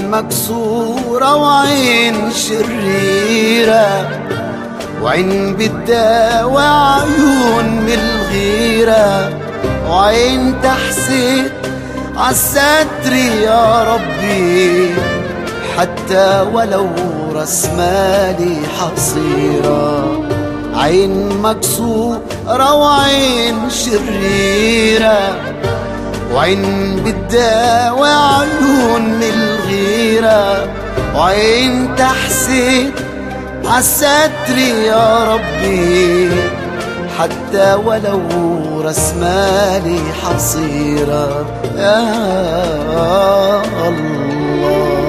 مكسورة وعين شريرة وعين بتداوي عيون من الغيرة وعين تحسد عالستر يا ربي حتى ولو راس مالي حصيرة عين مكسورة وعين شريرة وعين بتداوي عيون من الغيرة وعين تحسد عالستر يا ربي حتى ولو راس مالي حصيرة يا الله